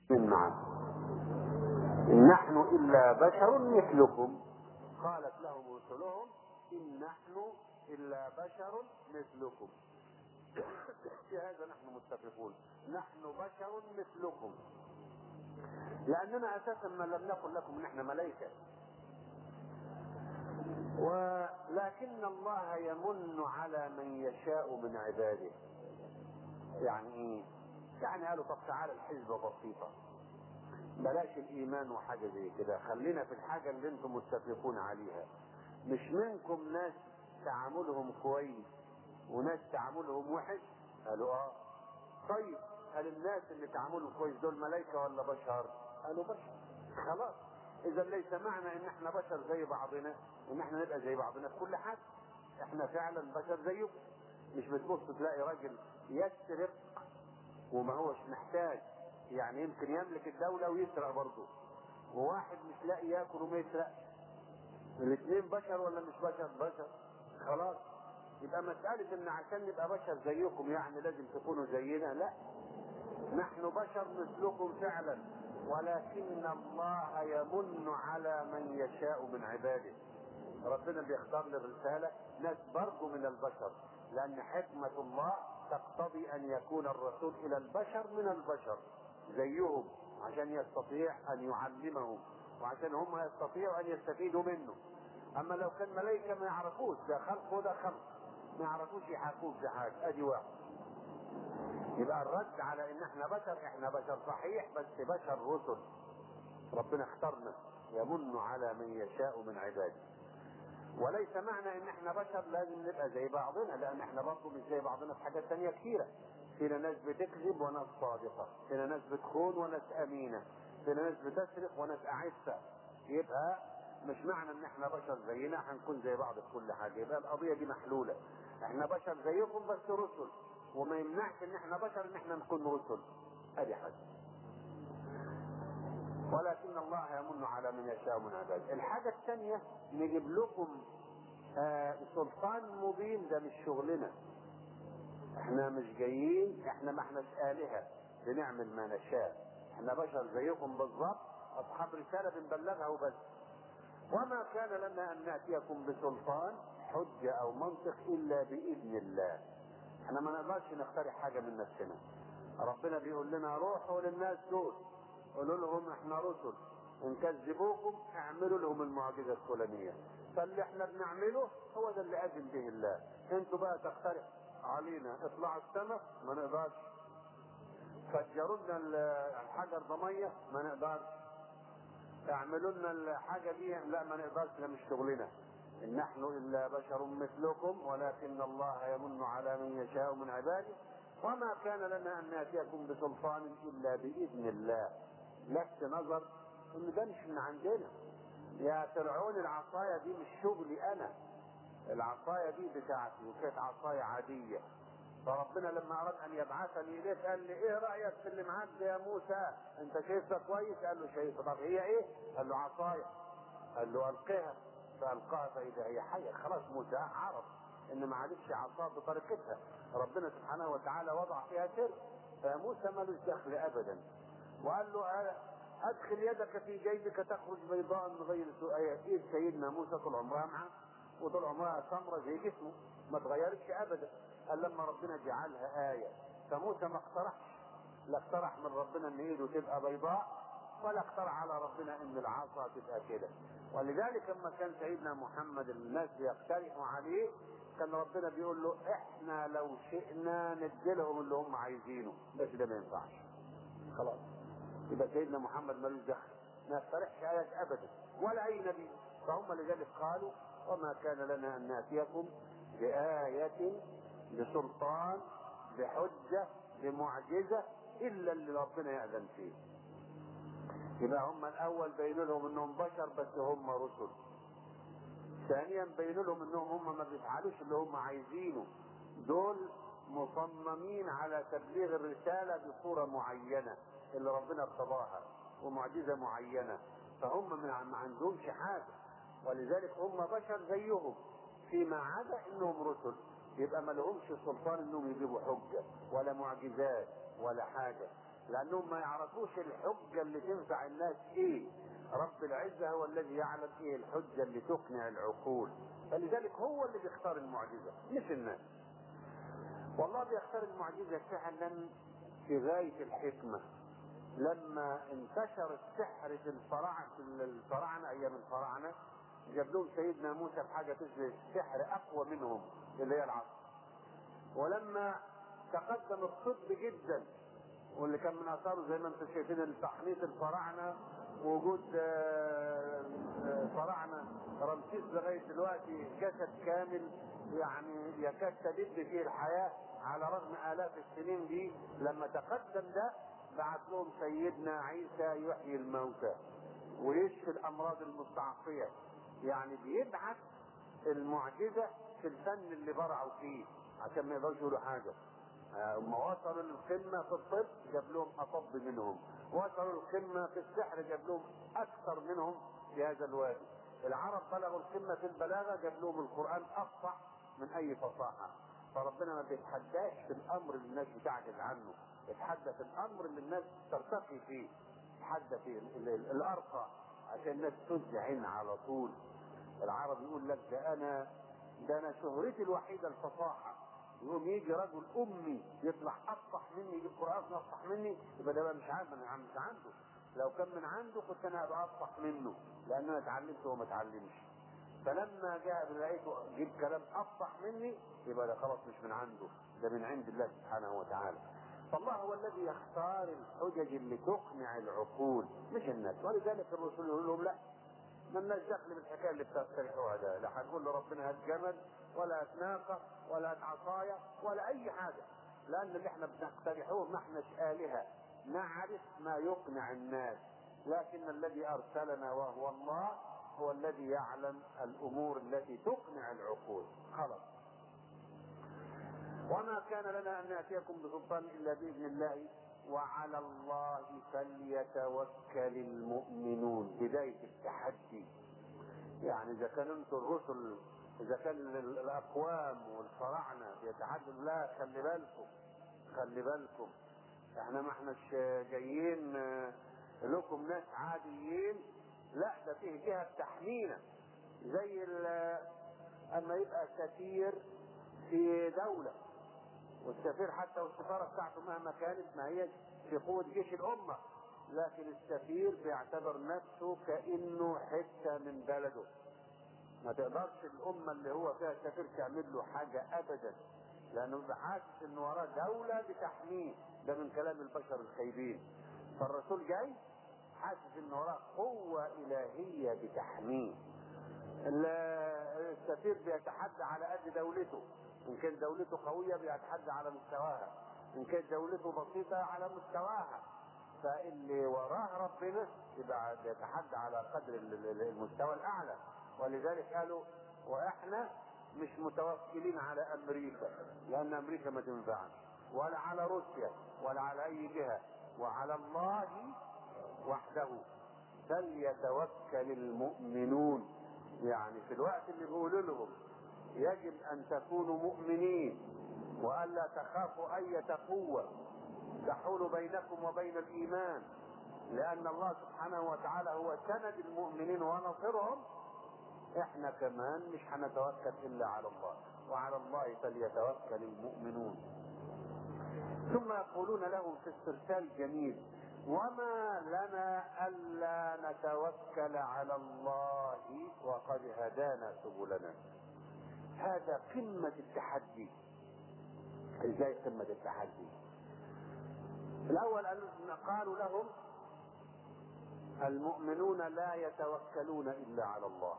من معا إن نحن إلا بشر مثلكم قالت لهم رسلهم إن نحن إلا بشر مثلكم في هذا نحن متفقون نحن بشر مثلكم لأننا أساسا ما لم نقل لكم إن احنا ملائكة ولكن الله يمن على من يشاء من عباده يعني ايه يعني قالوا طب تعالى الحزبة بسيطة بلاش الايمان وحاجة زي كده خلينا في الحاجة اللي انتم متفقون عليها مش منكم ناس تعاملهم كويس وناس تعاملهم وحش قالوا اه طيب هل الناس اللي تعاملهم كويس دول ملائكة ولا بشر قالوا بشر خلاص اذا ليس معنى ان احنا بشر زي بعضنا ان احنا نبقى زي بعضنا في كل حاجة احنا فعلا بشر زيكم مش بتبص تلاقي راجل يسرق وما هوش محتاج يعني يمكن يملك الدولة ويسرق برضه وواحد مش لاقي ياكل وما يسرقش الاثنين بشر ولا مش بشر بشر خلاص يبقى مسألة ان عشان نبقى بشر زيكم يعني لازم تكونوا زينا لا نحن بشر مثلكم فعلا ولكن الله يمن على من يشاء من عباده ربنا بيختار للرسالة ناس برضه من البشر لأن حكمة الله تقتضي أن يكون الرسول إلى البشر من البشر زيهم عشان يستطيع أن يعلمهم وعشان هم يستطيعوا أن يستفيدوا منه أما لو كان ملائكة ما يعرفوش ده خلق وده خلق ما يعرفوش يحاكوه في حاجة أدي واحد يبقى الرد على ان احنا بشر احنا بشر صحيح بس بشر رسل ربنا اختارنا يمن على من يشاء من عباده وليس معنى ان احنا بشر لازم نبقى زي بعضنا لان احنا برضه مش زي بعضنا في حاجات تانية كثيرة فينا ناس بتكذب وناس صادقة فينا ناس بتخون وناس امينة فينا ناس بتسرق وناس اعفة يبقى مش معنى ان احنا بشر زينا هنكون زي بعض في كل حاجة يبقى القضية دي محلولة احنا بشر زيكم بس رسل وما يمنعش ان احنا بشر ان احنا نكون رسل ادي حاجة ولكن الله يمن على من يشاء من عباده الحاجة الثانية نجيب لكم آه سلطان مبين ده مش شغلنا احنا مش جايين احنا ما احناش آلهة بنعمل ما نشاء احنا بشر زيكم بالظبط اصحاب رسالة بنبلغها وبس وما كان لنا ان نأتيكم بسلطان حجة او منطق الا باذن الله احنا ما نقدرش نخترع حاجة من نفسنا ربنا بيقول لنا روحوا للناس دول قولوا لهم احنا رسل ان كذبوكم اعملوا لهم المعجزة الفلانية فاللي احنا بنعمله هو ده اللي اذن به الله انتوا بقى تخترع علينا اطلعوا السماء ما نقدرش فجروا لنا الحجر ضمية ما نقدرش اعملوا لنا الحاجة دي لا ما نقدرش ده مش شغلنا إن نحن إلا بشر مثلكم ولكن الله يمن على من يشاء من عباده وما كان لنا أن نأتيكم بسلطان إلا بإذن الله لفت نظر إن ده مش من عندنا يا فرعون العصاية دي مش شغلي أنا العصاية دي بتاعتي وكانت عصاية عادية فربنا لما أراد أن يبعثني إليه قال لي إيه رأيك في اللي معاك ده يا موسى؟ أنت شايفها كويس؟ قال له شايفها طب هي إيه؟ قال له عصاية قال له ألقها فألقاها فإذا هي حية خلاص موسى عرف إن ما عادتش عصا بطريقتها ربنا سبحانه وتعالى وضع فيها سر فموسى ملوش دخل أبدا وقال له أدخل يدك في جيبك تخرج بيضاء من غير سوء إيه سيدنا موسى طول عمرها معاه وطول عمرها سمرة زي جسمه ما تغيرتش أبدا قال لما ربنا جعلها آية فموسى ما اقترحش لا اقترح من ربنا ان ايده تبقى بيضاء ولا اقترح على ربنا ان العصا تبقى كده ولذلك لما كان سيدنا محمد الناس يقترحوا عليه كان ربنا بيقول له احنا لو شئنا نديلهم اللي هم عايزينه بس ده ما ينفعش خلاص يبقى سيدنا محمد ملوش دخل ما يقترحش ايات ابدا ولا اي نبي فهم لذلك قالوا وما كان لنا ان ناتيكم بآية بسلطان بحجة بمعجزة إلا اللي ربنا يأذن فيه يبقى هم الأول بينوا لهم إنهم بشر بس هم رسل ثانيا بينوا لهم إنهم هم ما بيفعلوش اللي هم عايزينه دول مصممين على تبليغ الرسالة بصورة معينة اللي ربنا ارتضاها ومعجزة معينة فهم ما عندهمش حاجة ولذلك هم بشر زيهم فيما عدا انهم رسل يبقى ما لهمش سلطان انهم يجيبوا حجة ولا معجزات ولا حاجة لانهم ما يعرفوش الحجه اللي تنفع الناس ايه رب العزه هو الذي يعلم ايه الحجه اللي تقنع العقول فلذلك هو اللي بيختار المعجزه مش الناس والله بيختار المعجزه فعلا في غايه الحكمه لما انتشر السحر في الفراعنه في الفراعنه ايام الفراعنه جاب لهم سيدنا موسى بحاجه تشبه السحر اقوى منهم اللي هي العصر ولما تقدم الطب جدا واللي كان من اثاره زي ما انتم شايفين تحنيط الفراعنه وجود آه، آه، فراعنه رمسيس لغايه دلوقتي جسد كامل يعني يكاد تدب فيه الحياه على رغم الاف السنين دي لما تقدم ده بعت لهم سيدنا عيسى يحيي الموتى ويشفي الامراض المستعصيه يعني بيبعث المعجزه في الفن اللي برعوا فيه عشان ما يقدرش يقولوا حاجه هم وصلوا للقمه في الطب جاب لهم اطب منهم وصلوا للقمه في السحر جاب لهم اكثر منهم في هذا الوادي العرب بلغوا القمه في البلاغه جاب لهم القران افصح من اي فصاحه فربنا ما بيتحداش في الامر اللي الناس بتعجز عنه يتحدى في الامر اللي الناس ترتقي فيه يتحدى في ال- ال- الارقى عشان الناس تذعن على طول العرب يقول لك ده انا ده انا شهرتي الوحيده الفصاحه يقوم يجي رجل امي يطلع افصح مني يجيب قران افصح مني يبقى ده بقى مش عارف من مش عنده لو كان من عنده كنت انا ابقى افصح منه لان انا اتعلمت وهو ما اتعلمش فلما جاء لقيته جيب كلام افصح مني يبقى ده خلاص مش من عنده ده من عند الله سبحانه وتعالى فالله هو الذي يختار الحجج اللي تقنع العقول مش الناس ولذلك الرسول يقول لهم لا ما لناش دخل بالحكايه اللي بتقترحوها ده لا هنقول لربنا هات جمل ولا هات ناقه ولا هات عصايه ولا اي حاجه لان اللي احنا بنقترحوه ما احناش الهه نعرف ما يقنع الناس لكن الذي ارسلنا وهو الله هو الذي يعلم الامور التي تقنع العقول خلاص وما كان لنا ان ناتيكم بسلطان الا باذن الله وعلى الله فليتوكل المؤمنون بدايه التحدي يعني اذا كان انتم الرسل اذا كان ال- الاقوام والفراعنه بيتحدوا لا خلي بالكم خلي بالكم احنا ما احناش جايين آه، لكم ناس عاديين لا ده فيه جهه تحمينا زي ال- اما يبقى سفير في دوله والسفير حتى والسفاره بتاعته مهما كانت ما هي في قوه جيش الامه لكن السفير بيعتبر نفسه كانه حته من بلده ما تقدرش الامه اللي هو فيها السفير تعمل له حاجه ابدا لانه بيبقى حاسس ان وراه دوله بتحميه ده من كلام البشر الخايبين فالرسول جاي حاسس ان وراه قوه الهيه بتحميه ال- السفير بيتحدى على قد دولته ان كان دولته قويه بيتحدى على مستواها ان كانت دولته بسيطه على مستواها فاللي وراه ربنا يبقى بيتحدى على قدر ال- ال- المستوى الاعلى ولذلك قالوا واحنا مش متوكلين على امريكا لان امريكا ما تنفعش ولا على روسيا ولا على اي جهه وعلى الله وحده فليتوكل المؤمنون يعني في الوقت اللي بيقولوا لهم يجب ان تكونوا مؤمنين والا تخافوا اية قوة تحول بينكم وبين الايمان لان الله سبحانه وتعالى هو سند المؤمنين ونصرهم احنا كمان مش هنتوكل الا على الله وعلى الله فليتوكل المؤمنون ثم يقولون له في استرسال جميل وما لنا الا نتوكل على الله وقد هدانا سبلنا هذا قمه التحدي ازاي قمه التحدي الاول قالوا- قالوا لهم المؤمنون لا يتوكلون الا على الله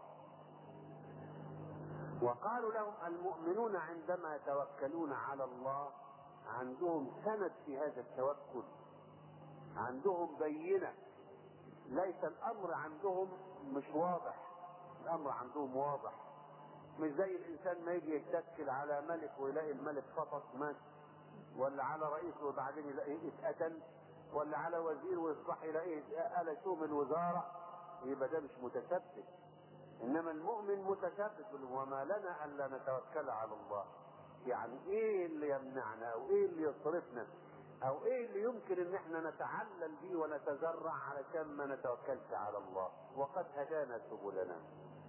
وقالوا لهم المؤمنون عندما يتوكلون على الله عندهم سند في هذا التوكل عندهم بينة ليس الأمر عندهم مش واضح الأمر عندهم واضح مش زي الإنسان ما يجي يتكل على ملك ويلاقي الملك فطس مات ولا على رئيس وبعدين يلاقيه اتقتل ولا على وزير ويصبح يلاقيه قلشوه من وزارة يبقى ده مش متثبت انما المؤمن متثبت وما لنا الا نتوكل على الله يعني ايه اللي يمنعنا او ايه اللي يصرفنا او ايه اللي يمكن ان احنا نتعلل بيه ونتزرع علشان ما نتوكلش على الله وقد هدانا سبلنا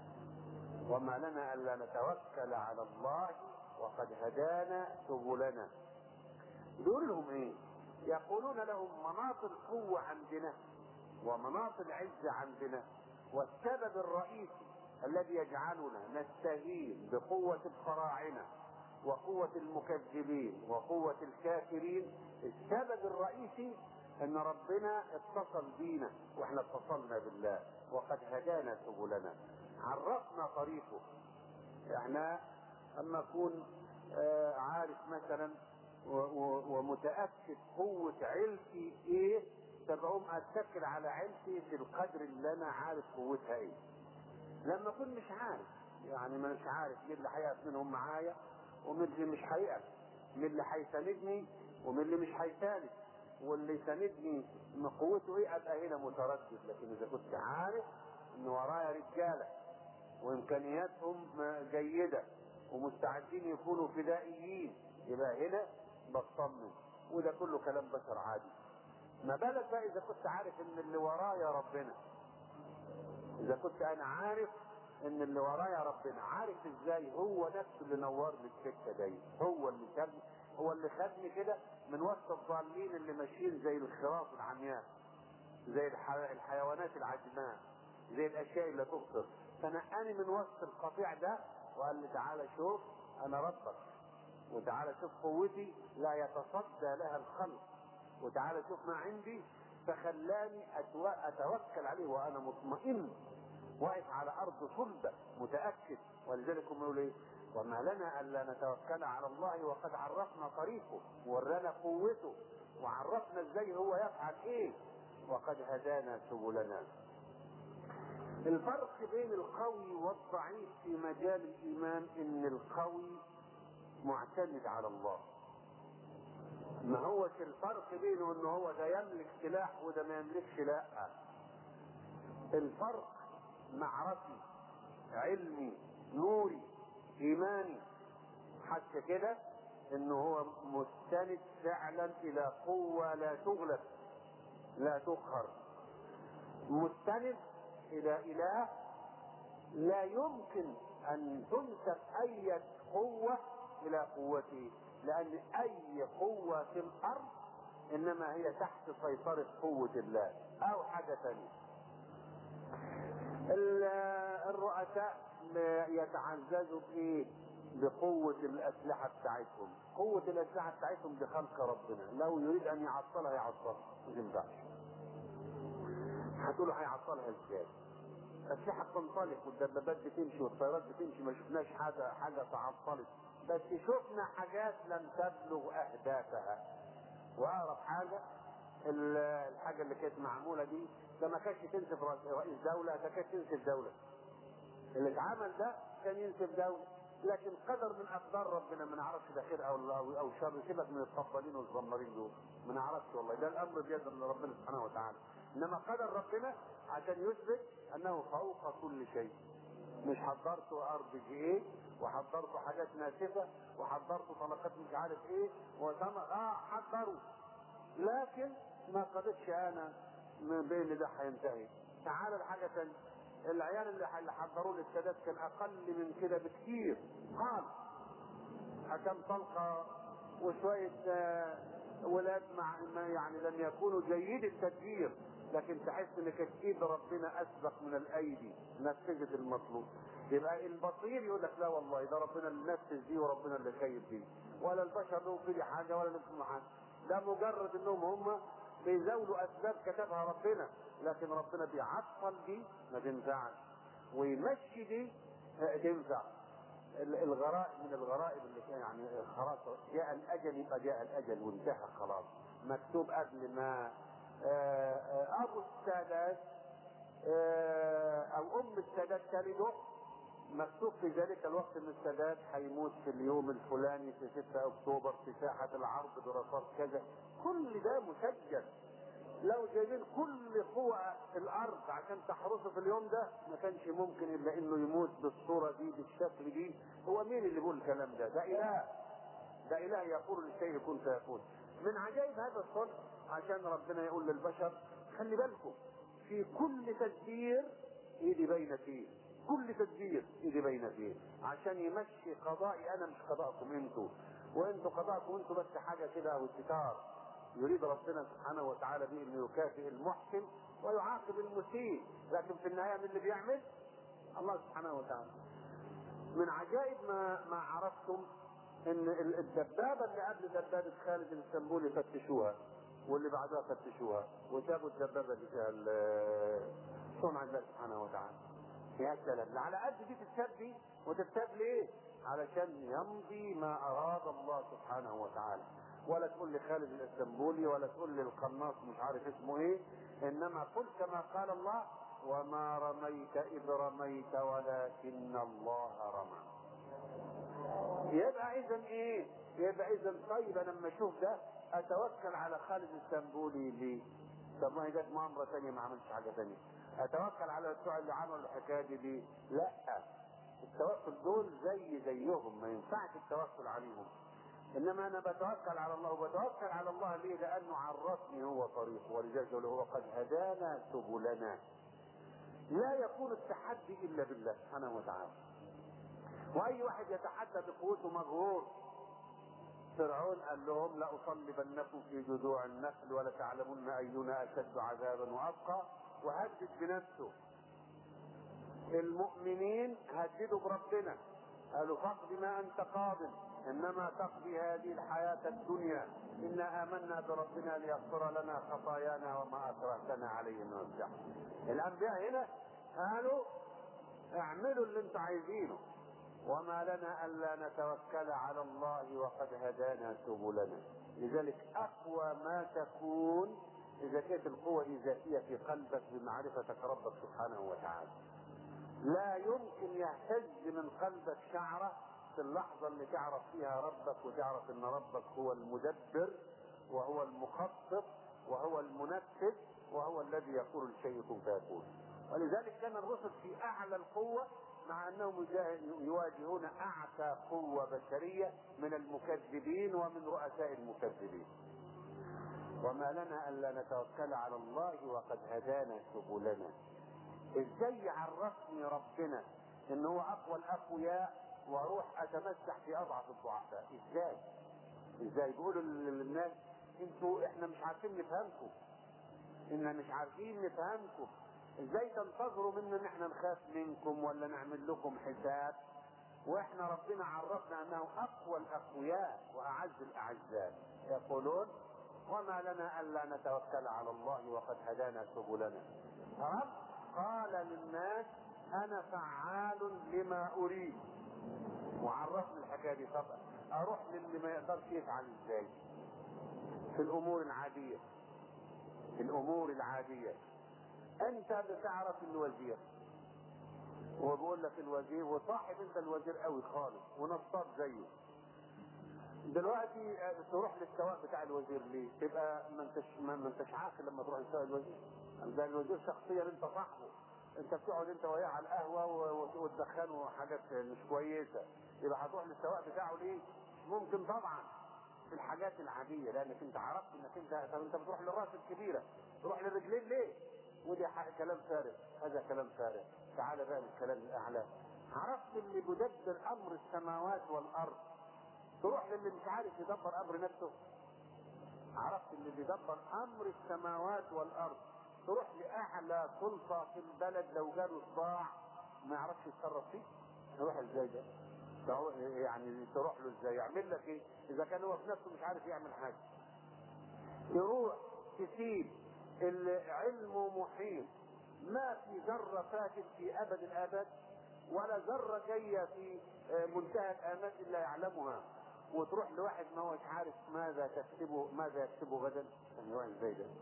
وما لنا الا نتوكل على الله وقد هدانا سبلنا دول لهم ايه يقولون لهم مناط القوة عندنا ومناط العزة عندنا والسبب الرئيسي الذي يجعلنا نستهين بقوة الفراعنة وقوة المكذبين وقوة الكافرين السبب الرئيسي ان ربنا اتصل بينا واحنا اتصلنا بالله وقد هدانا سبلنا عرفنا طريقه احنا اما اكون آه، عارف مثلا و- و- ومتاكد قوه عيلتي ايه تبقوم اتكل على عيلتي في القدر اللي انا عارف قوتها ايه لما اكون مش عارف يعني ما مش عارف مين اللي هيقف منهم معايا ومين اللي مش هيقف مين اللي هيساندني ومين اللي مش هيساند واللي يساندني من قوته ايه ابقى هنا متردد لكن اذا كنت عارف ان ورايا رجاله وامكانياتهم جيده ومستعدين يكونوا فدائيين يبقى هنا بطمن وده كله كلام بشر عادي ما بالك بقى اذا كنت عارف ان اللي ورايا ربنا اذا كنت انا عارف ان اللي ورايا ربنا عارف ازاي هو نفسه اللي نور لي السكه دي هو اللي كان هو اللي خدني كده من وسط الضالين اللي ماشيين زي الخراف العمياء زي الح... الحيوانات العجماء زي الاشياء اللي تبصر فنقاني من وسط القطيع ده وقال لي تعالى شوف انا ربك وتعالى شوف قوتي لا يتصدى لها الخلق وتعالى شوف ما عندي فخلاني أتو... اتوكل عليه وانا مطمئن واقف على ارض صلبه متاكد ولذلك هم يقولوا ايه وما لنا الا نتوكل على الله وقد عرفنا طريقه وورانا قوته وعرفنا ازاي هو يفعل ايه وقد هدانا سبلنا الفرق بين القوي والضعيف في مجال الايمان ان القوي معتمد على الله ما هوش الفرق بينه ان هو ده يملك سلاح وده ما يملكش لا الفرق معرفي علمي نوري ايماني حتى كده انه هو مستند فعلا الى قوة لا تغلب لا تقهر مستند الى اله لا يمكن ان تنسب اي قوة الى قوته لان اي قوة في الارض انما هي تحت سيطرة قوة الله او حاجة ثانية الرؤساء يتعززوا بايه بقوة الأسلحة بتاعتهم قوة الأسلحة بتاعتهم دي خلق ربنا لو يريد أن يعطلها يعطلها ما تنفعش هتقولوا هيعطلها ازاي الأسلحة بتنطلق والدبابات بتمشي والطيارات بتمشي ما شفناش حاجة حاجة تعطلت بس شفنا حاجات لم تبلغ أهدافها وأقرب حاجة الحاجة اللي كانت معمولة دي ده ما كانش تنسف رئيس دولة ده كانت تنسف دولة اللي اتعمل ده كان ينسف دولة لكن قدر من اقدار ربنا ما نعرفش ده خير او او, أو شر سيبك من الطبالين والزمارين دول ما نعرفش والله ده الامر بيد من ربنا سبحانه وتعالى انما قدر ربنا عشان يثبت انه فوق كل شيء مش حضرت ارض جي ايه وحضرت حاجات ناسفه وحضرت طلقات مش عارف ايه وتم اه حضروا لكن ما قدرتش انا من بين ده هينتهي تعال لحاجه ثانيه العيال اللي اللي حضروا للسادات كان اقل من كده بكثير قال حكم طلقه وشويه آه ولاد مع ما يعني لم يكونوا جيد التدبير لكن تحس ان كانت ايد ربنا اسبق من الايدي نفذت المطلوب يبقى البصير يقول لك لا والله ده ربنا اللي نفذ دي وربنا اللي خيب دي ولا البشر لهم في دي حاجه ولا لهم حاجه ده مجرد انهم هم بيزاولوا اسباب كتبها ربنا لكن ربنا بيعطل دي ما تنفعش ويمشي دي تنفع الغرائب من الغرائب اللي كان يعني خلاص جاء الاجل يبقى جاء الاجل وانتهى خلاص مكتوب قبل ما ابو السادات او ام السادات تلده مكتوب في ذلك الوقت ان السادات هيموت في اليوم الفلاني في 6 اكتوبر في ساحه العرض برصاص كذا كل ده مسجل لو جايبين كل قوى الارض عشان تحرسه في اليوم ده ما كانش ممكن الا انه يموت بالصوره دي بالشكل دي هو مين اللي بيقول الكلام ده ده اله ده اله يقول للشيء كن فيكون من عجائب هذا الصلح عشان ربنا يقول للبشر خلي بالكم في كل تدبير ايدي بين فيه كل تدبير ايدي بين فيه عشان يمشي قضائي انا مش قضاءكم انتوا وانتوا قضاءكم انتوا بس حاجه كده وستار يريد ربنا سبحانه وتعالى به انه يكافئ المحسن ويعاقب المسيء لكن في النهايه من اللي بيعمل الله سبحانه وتعالى من عجائب ما ما عرفتم ان الدبابه اللي قبل دبابه خالد الاسطنبولي فتشوها واللي بعدها فتشوها وسابوا الدبابه دي فيها صنع الله سبحانه وتعالى يا سلام على قد دي تتساب دي وتتساب ليه؟ علشان يمضي ما اراد الله سبحانه وتعالى ولا تقول لي خالد الاسطنبولي ولا تقول لي القناص مش عارف اسمه ايه انما قل كما قال الله وما رميت اذ رميت ولكن الله رمى يبقى اذا ايه يبقى اذا طيب انا لما اشوف ده اتوكل على خالد الاسطنبولي ليه طب ما هي جت مؤامره ثانيه ما عملش حاجه ثانيه اتوكل على بتوع اللي عملوا الحكايه دي ليه لا التوكل دول زي زيهم ما ينفعش التوكل عليهم انما انا بتوكل على الله وبتوكل على الله ليه لانه عرفني هو طريقه ولذلك هو قد هدانا سبلنا لا يكون التحدي الا بالله سبحانه وتعالى واي واحد يتحدى بقوته مغرور فرعون قال لهم لاصلبنكم في جذوع النخل ولتعلمن اينا اشد عذابا وابقى وهدد بنفسه المؤمنين هددوا بربنا قالوا فاقض ما انت قاض انما تقضي هذه الحياة الدنيا انا امنا بربنا ليغفر لنا خطايانا وما اكرهتنا عليه من السحر الانبياء هنا قالوا اعملوا اللي انتم عايزينه وما لنا الا نتوكل على الله وقد هدانا سبلنا لذلك اقوى ما تكون اذا كانت القوة الذاتية في قلبك بمعرفتك ربك سبحانه وتعالى لا يمكن يهتز من قلبك شعرة في اللحظة اللي تعرف فيها ربك وتعرف ان ربك هو المدبر وهو المخطط وهو المنفذ وهو الذي يقول الشيء كن فيكون ولذلك كان الرسل في اعلى القوة مع انهم يواجهون اعتى قوة بشرية من المكذبين ومن رؤساء المكذبين وما لنا الا نتوكل على الله وقد هدانا سبلنا ازاي عرفني ربنا ان هو اقوى الاقوياء واروح اتمسح في اضعف الضعفاء ازاي ازاي بيقولوا للناس انتوا احنا مش عارفين نفهمكم احنا مش عارفين نفهمكم ازاي تنتظروا منا ان احنا نخاف منكم ولا نعمل لكم حساب واحنا ربنا عرفنا انه اقوى الاقوياء واعز الاعزاء يقولون وما لنا الا نتوكل على الله وقد هدانا سبلنا رب قال للناس انا فعال لما اريد وعرفني الحكايه دي طب اروح للي ما يقدرش يفعل ازاي في الامور العاديه في الامور العاديه انت بتعرف الوزير وبقول لك الوزير وصاحب انت الوزير قوي خالص ونصاب زيه دلوقتي تروح للسواق بتاع الوزير ليه؟ تبقى ما انتش ما انتش عاقل لما تروح لسواق الوزير. ده الوزير شخصيا انت صاحبه. انت بتقعد انت وياه على القهوه وتدخنه حاجات مش كويسه. يبقى هتروح للسواق بتاعه ليه؟ ممكن طبعا في الحاجات العاديه لانك انت عرفت انك انت طب انت بتروح للراس الكبيره تروح للرجلين ليه؟ ودي كلام فارغ هذا كلام فارغ تعال بقى للكلام الاعلى عرفت اللي بيدبر امر السماوات والارض تروح للي مش عارف يدبر امر نفسه عرفت اللي بيدبر امر السماوات والارض تروح لاعلى سلطه في البلد لو جاله صداع ما يعرفش يتصرف فيه تروح ازاي ده يعني تروح له ازاي يعمل لك ايه اذا كان هو في نفسه مش عارف يعمل حاجه يروح تسيب العلم محيط ما في ذرة فاتت في أبد الآباد ولا ذرة جاية في منتهى الآمال إلا يعلمها وتروح لواحد ما هوش عارف ماذا تكتبه ماذا يكتبه غدا يعني واحد زي ده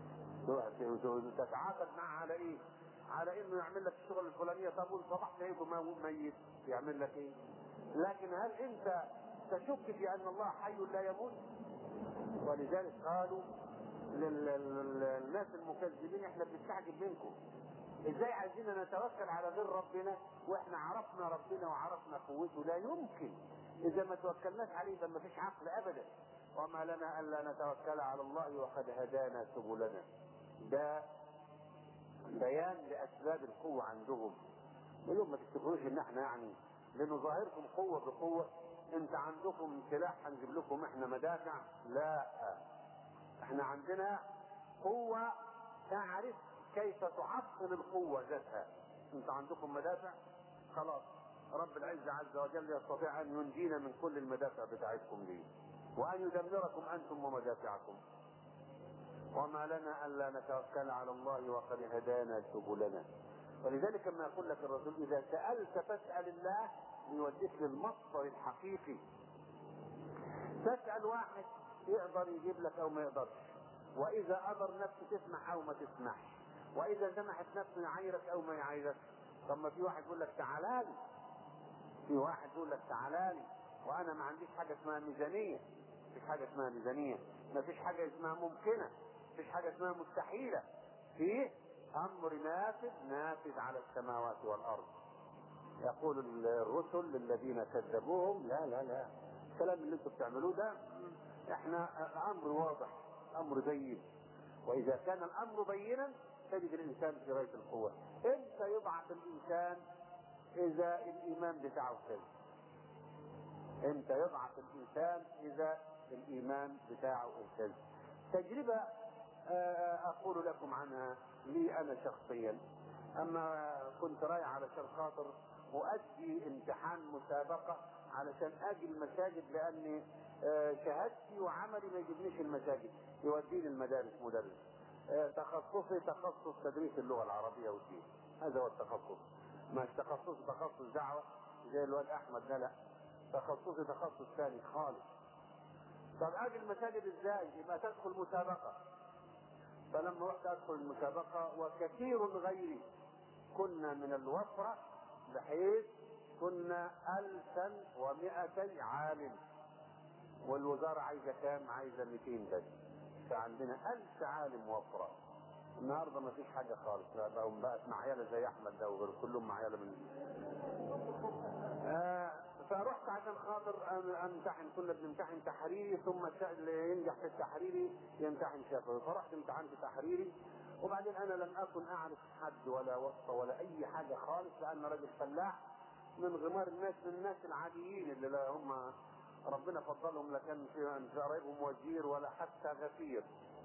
تتعاقد معه على ايه؟ على انه يعمل لك الشغل الفلانيه طب والصباح تلاقيه ميت يعمل لك ايه؟ لكن هل انت تشك في ان الله حي لا يموت؟ ولذلك قالوا للناس المكذبين احنا بنستعجب منكم ازاي عايزين نتوكل على غير ربنا واحنا عرفنا ربنا وعرفنا قوته لا يمكن اذا ما توكلناش عليه يبقى ما فيش عقل ابدا وما لنا الا نتوكل على الله وقد هدانا سبلنا ده بيان لاسباب القوه عندهم يقول ما تفتكروش ان احنا يعني لنظاهركم قوه بقوه انت عندكم سلاح هنجيب لكم احنا مدافع لا احنا عندنا قوه تعرف كيف تعطل القوه ذاتها انت عندكم مدافع خلاص رب العزة عز وجل يستطيع أن ينجينا من كل المدافع بتاعتكم دي وأن يدمركم أنتم ومدافعكم وما لنا ألا نتوكل على الله وقد هدانا سبلنا ولذلك لما يقول لك الرسول إذا سألت فاسأل الله يوديك للمصدر الحقيقي تسأل واحد يقدر يجيب لك أو ما يقدرش وإذا أمر نفسه تسمع أو ما تسمعش وإذا سمحت نفسه يعايرك أو ما يعايرك طب ما في واحد يقول لك تعالى لي في واحد يقول لك تعالى لي وانا ما عنديش حاجه اسمها ميزانيه مفيش حاجه اسمها ميزانيه مفيش حاجه اسمها ممكنه مفيش حاجه اسمها مستحيله في امر نافذ نافذ على السماوات والارض يقول الرسل للذين كذبوهم لا لا لا الكلام اللي انتم بتعملوه ده احنا امر واضح امر بين واذا كان الامر بينا تجد الانسان في غايه القوه امتى يبعث الانسان اذا الايمان بتاعه كذب امتى يبعث الانسان اذا الايمان بتاعه الكذب تجربه اقول لكم عنها لي انا شخصيا اما كنت رايح علشان خاطر اؤدي امتحان مسابقه علشان اجي المساجد لاني شهادتي وعملي ما يجيبنيش المساجد يوديني المدارس مدرس تخصصي تخصص تدريس اللغه العربيه والدين هذا هو التخصص مش تخصص تخصص دعوه زي الواد احمد ده لا تخصصي تخصص ثاني خالص طب اجي المساجد ازاي يبقى تدخل مسابقه فلما رحت ادخل المسابقه وكثير غيري كنا من الوفره بحيث كنا ألفا ومئتي عالم والوزارة عايزة كام؟ عايزة 200 بس فعندنا ألف عالم وفرة النهارده ما فيش حاجة خالص بقوا بقت معيلة زي أحمد ده وغيره كلهم معيلة من آه فرحت عشان خاطر امتحن كنا بنمتحن تحريري ثم اللي ينجح في التحريري يمتحن شفوي فرحت امتحنت تحريري وبعدين انا لم اكن اعرف حد ولا وصفه ولا اي حاجه خالص لان راجل فلاح من غمار الناس من الناس العاديين اللي لا هم ربنا فضلهم لا كان في قرايبهم وزير ولا حتى غفير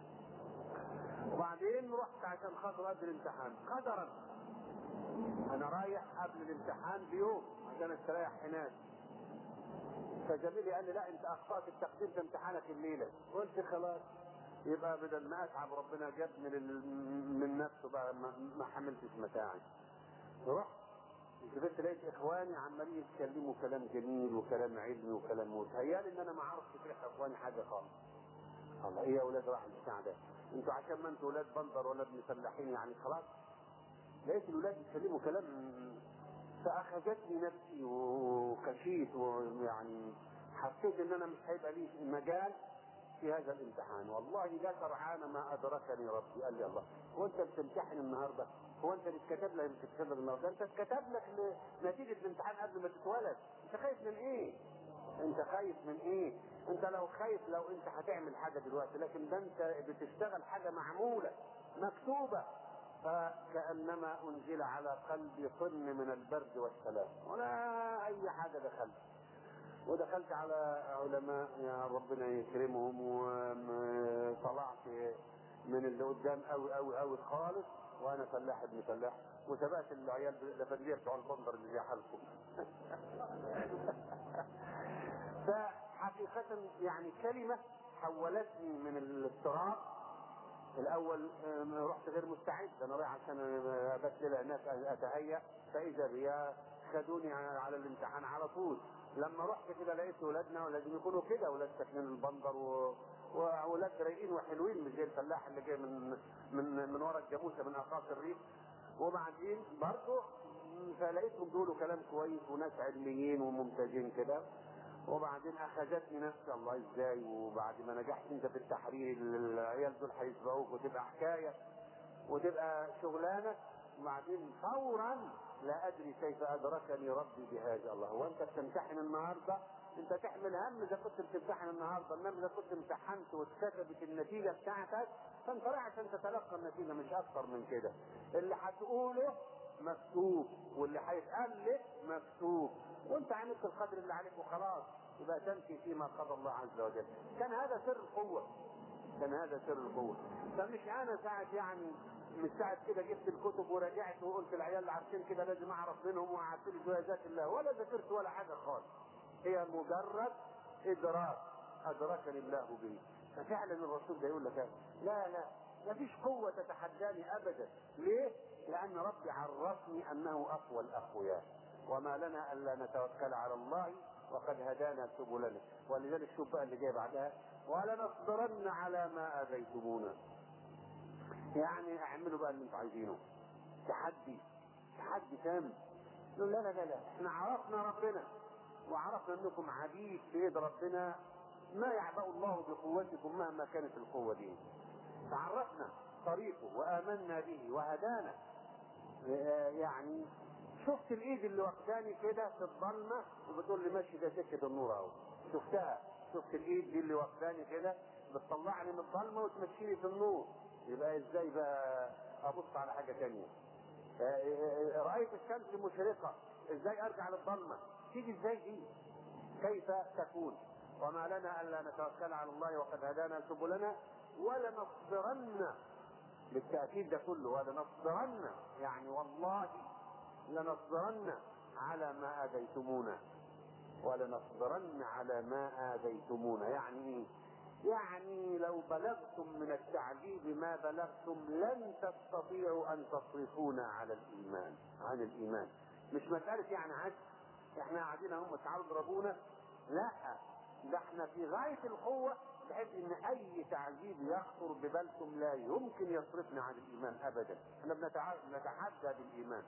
وبعدين رحت عشان خاطر ادري الامتحان قدرا انا رايح قبل الامتحان بيوم عشان استريح هناك فجميل قال لي لا انت اخطات التقديم في امتحانك الليله قلت خلاص يبقى بدل ما اتعب ربنا جابني من نفسه بقى ما حملتش متاعي رحت جبت لقيت اخواني عمالين يتكلموا كلام جميل وكلام علمي وكلام موت هيالي ان انا ما اعرفش في اخواني حاجه خالص الله ايه يا اولاد راح البتاع ده انتوا عشان ما انتوا اولاد بندر ولا ابن فلاحين يعني خلاص لقيت الاولاد يتكلموا كلام فاخذتني نفسي وخشيت ويعني حسيت ان انا مش هيبقى لي مجال في هذا الامتحان والله لا سرعان ما ادركني ربي قال لي الله هو انت بتمتحن النهارده هو انت اللي اتكتب لك بتتكتب النهارده انت اتكتب لك نتيجه الامتحان قبل ما تتولد انت خايف من ايه؟ انت خايف من ايه؟ انت لو خايف لو انت هتعمل حاجه دلوقتي لكن ده انت بتشتغل حاجه معموله مكتوبه فكانما انزل على قلبي طن من البرد والسلام ولا اي حاجه دخلت ودخلت على علماء يا ربنا يكرمهم وطلعت من اللي قدام قوي قوي قوي خالص وانا فلاح ابن فلاح وسبقت العيال الافنديه بتوع البندر اللي زي حالكم فحقيقة يعني كلمة حولتني من الاضطراب الاول رحت غير مستعد انا رايح عشان ابتل هناك اتهيأ فاذا بيا خدوني على الامتحان على طول لما رحت كده لقيت ولادنا لازم يكونوا كده ولاد ساكنين البندر و... واولاد رايقين وحلوين مش زي الفلاح اللي جاي من من من ورا الجاموسه من اقاصي الريف وبعدين برضه فلقيتهم بيقولوا كلام كويس وناس علميين وممتازين كده وبعدين اخذتني نفسي الله ازاي وبعد ما نجحت انت في التحرير العيال دول هيسبقوك وتبقى حكايه وتبقى شغلانه وبعدين فورا لا ادري كيف ادركني ربي بهذا الله هو انت بتمتحن النهارده انت تحمل هم اذا كنت بتمتحن النهارده انما اذا كنت امتحنت واتكتبت النتيجه بتاعتك فانت رايح عشان تتلقى النتيجه مش اكتر من كده اللي هتقوله مكتوب واللي هيتقال لك مكتوب وانت عملت القدر اللي عليك وخلاص يبقى تمشي فيما قضى الله عز وجل كان هذا سر القوه كان هذا سر القوه فمش انا ساعه يعني مش ساعه كده جبت الكتب وراجعت وقلت العيال اللي عارفين كده لازم اعرف منهم وقعدت لي شويه ذات الله ولا ذاكرت ولا حاجه خالص هي مجرد ادراك ادركني الله به ففعلا الرسول ده يقول لك هذا. لا لا ما فيش قوة تتحداني أبدا ليه؟ لأن ربي عرفني أنه أقوى الأقوياء وما لنا ألا نتوكل على الله وقد هدانا سبلنا ولذلك شوف بقى اللي جاي بعدها ولنصبرن على ما آذيتمونا يعني اعملوا بقى اللي انتوا عايزينه تحدي تحدي تام يقول لا لا لا لا احنا عرفنا ربنا وعرفنا انكم عبيد في ايد ربنا ما يعبأ الله بقوتكم مهما كانت القوة دي تعرفنا طريقه وآمنا به وهدانا يعني شفت الايد اللي واخداني كده في الظلمة وبتقول لي ماشي ده سكة النور اهو شفتها شفت الايد دي اللي واخداني كده بتطلعني من الظلمة وتمشيني في النور يبقى ازاي بقى ابص على حاجة تانية رأيت الشمس مشرقة ازاي ارجع للظلمة تيجي ازاي دي كيف تكون وما لنا الا نتوكل على الله وقد هدانا سبلنا ولنصبرن بالتأكيد ده كله ولنصبرن يعني والله لنصبرن على ما آذيتمونا ولنصبرن على ما آذيتمونا يعني ايه؟ يعني لو بلغتم من التعذيب ما بلغتم لن تستطيعوا ان تصرفونا على الايمان عن الايمان مش مسألة يعني عجز احنا قاعدين هم تعالوا اضربونا لا ده احنا في غاية القوة بحيث ان اي تعذيب يخطر ببالكم لا يمكن يصرفنا عن الايمان ابدا احنا بنتحدى بالايمان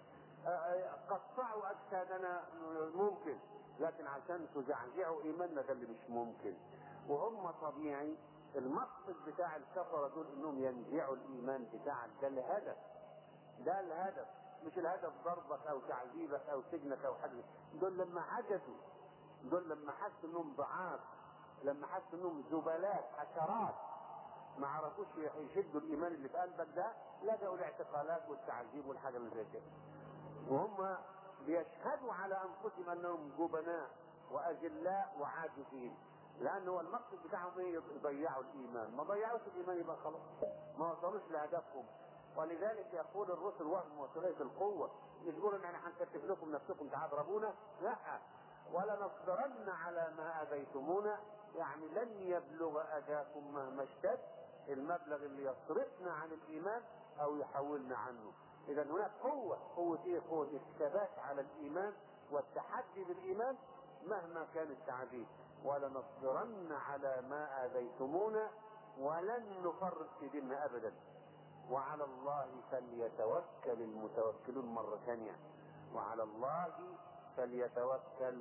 قطعوا اجسادنا ممكن لكن عشان تزعزعوا ايماننا ده اللي مش ممكن وهم طبيعي المقصد بتاع الكفرة دول انهم ينزعوا الايمان بتاعك ده الهدف ده الهدف مش الهدف ضربك او تعذيبك او سجنك او حاجه دول لما عجزوا دول لما حسوا انهم ضعاف لما حسوا انهم زبالات حشرات ما عرفوش يشدوا الايمان اللي في قلبك ده لجأوا الاعتقالات والتعذيب والحاجه اللي زي كده وهم بيشهدوا على انفسهم انهم جبناء واجلاء وعاجزين لان هو المقصد بتاعهم ايه يضيعوا الايمان ما ضيعوش الايمان يبقى خلاص ما وصلوش لهدفهم ولذلك يقول الرسل وهم وثلاث القوه مش بيقولوا ان احنا هنكتف لكم نفسكم تعالوا اضربونا لا ولنصبرن على ما اذيتمونا يعني لن يبلغ اذاكم مهما اشتد المبلغ اللي يصرفنا عن الايمان او يحولنا عنه اذا هناك قوه قوه ايه قوه الثبات على الايمان والتحدي بالايمان مهما كان التعذيب ولنصبرن على ما اذيتمونا ولن نفرط في ديننا ابدا وعلى الله فليتوكل المتوكلون مرة ثانية وعلى الله فليتوكل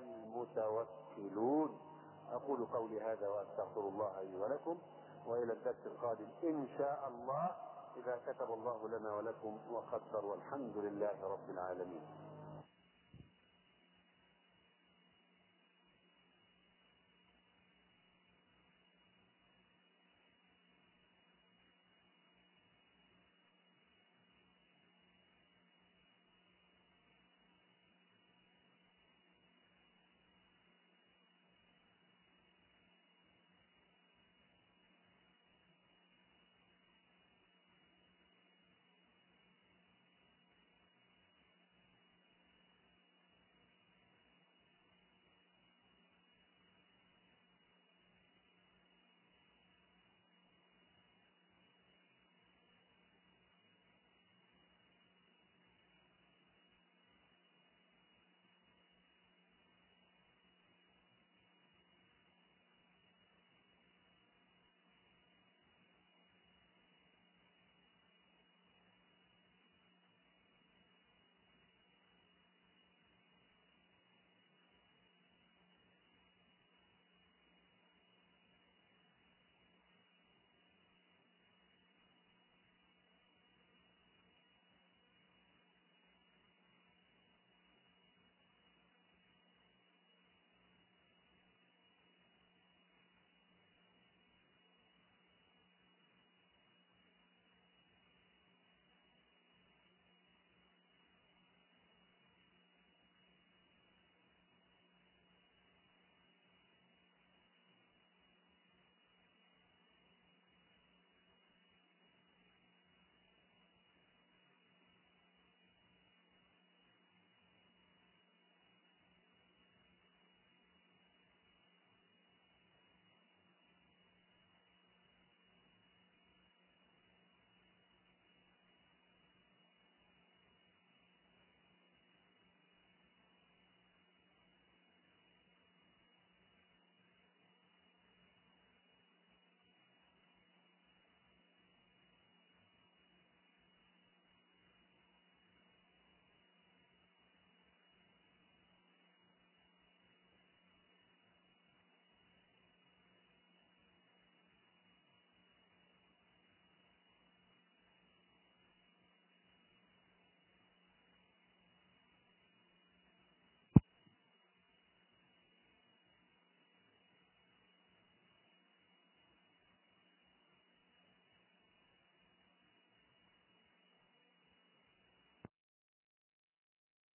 المتوكلون أقول قولي هذا وأستغفر الله لي ولكم وإلى الدرس القادم إن شاء الله إذا كتب الله لنا ولكم وقدر والحمد لله رب العالمين